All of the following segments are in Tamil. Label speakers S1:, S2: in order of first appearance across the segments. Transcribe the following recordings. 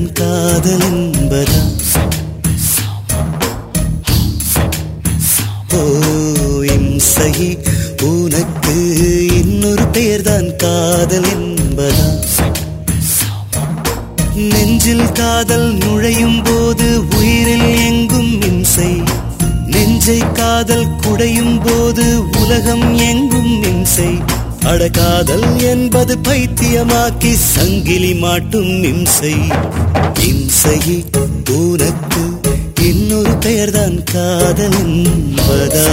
S1: பெயர்தான் காதல் என்பதா ஓ இம்சையே உனக்கு இன்னொரு பெயர்தான் காதல் என்பதா நெஞ்சில் காதல் நுழையும் போது உயிரில் எங்கும் இம்சை நெஞ்சை காதல் குடையும் போது உலகம் எங்கும் இம்சை அடகாதல் என்பது பைத்தியமாக்கி சங்கிலி மாட்டும் இம்சை இம்சையே உனக்கு இன்னொரு பெயர்தான் காதல் என்பதா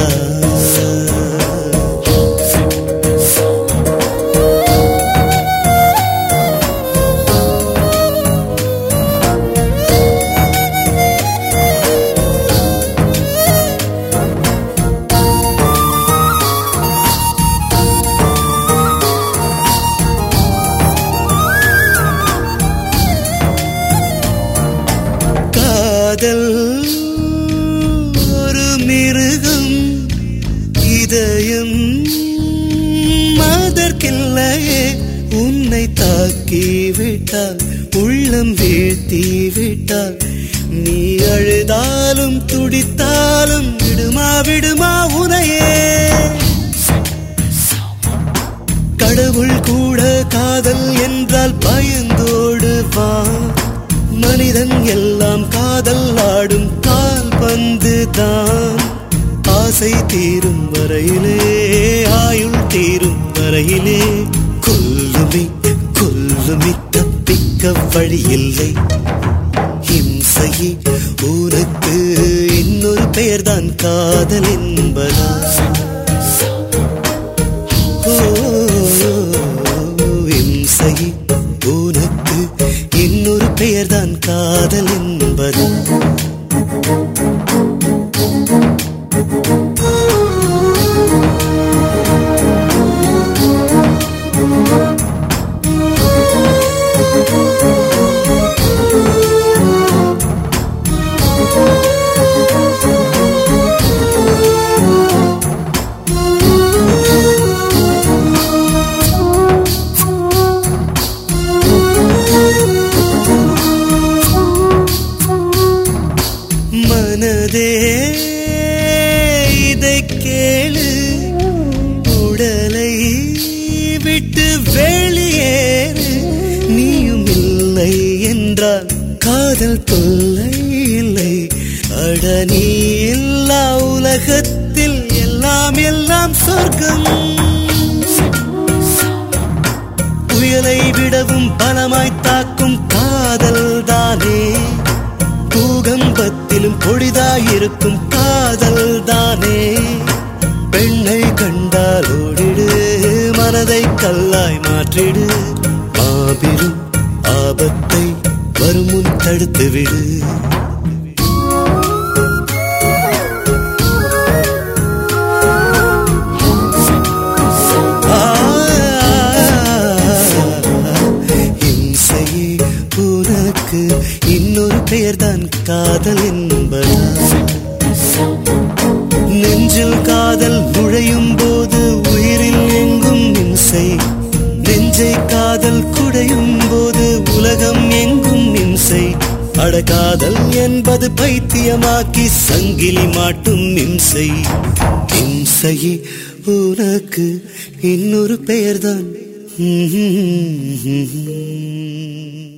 S1: காதல் ஒரு மிருகம் இதயம் அதற்கில்லையே உன்னை தாக்கி விட்டால் உள்ளம் வீழ்த்தி விட்டால் நீ அழுதாலும் துடித்தாலும் விடுமா விடுமா உனையே கடவுள் கூட காதல் என்றால் பயந்தோடு வா மனிதன் எல்லாம் காதல் ஆடும் கால் பந்து தான் ஆசை தீரும் வரையிலே ஆயுள் தீரும் வரையிலே கொல்லுமே கொல்லுமே தப்பிக்க வழியில்லை இம்சையே உனக்கு இன்னொரு பெயர்தான் காதல் என்பதா இம்சையே உனக்கு இன்னொரு பெயர்தான் காதல் என்பது மனதே இதை கேளு உடலை விட்டு வெளியேறு நீயும் இல்லை என்றால் காதல் தொல்லை இல்லை அட நீ இல்லா உலகத்தில் எல்லாம் எல்லாம் சொர்க்கம் புயலை விடவும் பலமாய் தாக்கும் காதல் தானே பூகம்பத்திலும் பொடிதாயிருக்கும் காதல் தானே பெண்ணை கண்டால் ஓடிடு மனதை கல்லாய் மாற்றிடு மாபெரும் ஆபத்தை வருமுன் தடுத்து விடு இம்சையே உனக்கு இன்னொரு பெயர்தான் காதல் என்பதா நெஞ்சில் காதல் நுழையும் போது உயிரில் எங்கும் இம்சை நெஞ்சை காதல் குடையும் போது உலகம் எங்கும் இம்சை அடகாதல் என்பது பைத்தியமாக்கி சங்கிலி மாட்டும் இம்சை இம்சையே உனக்கு இன்னொரு பெயர்தான்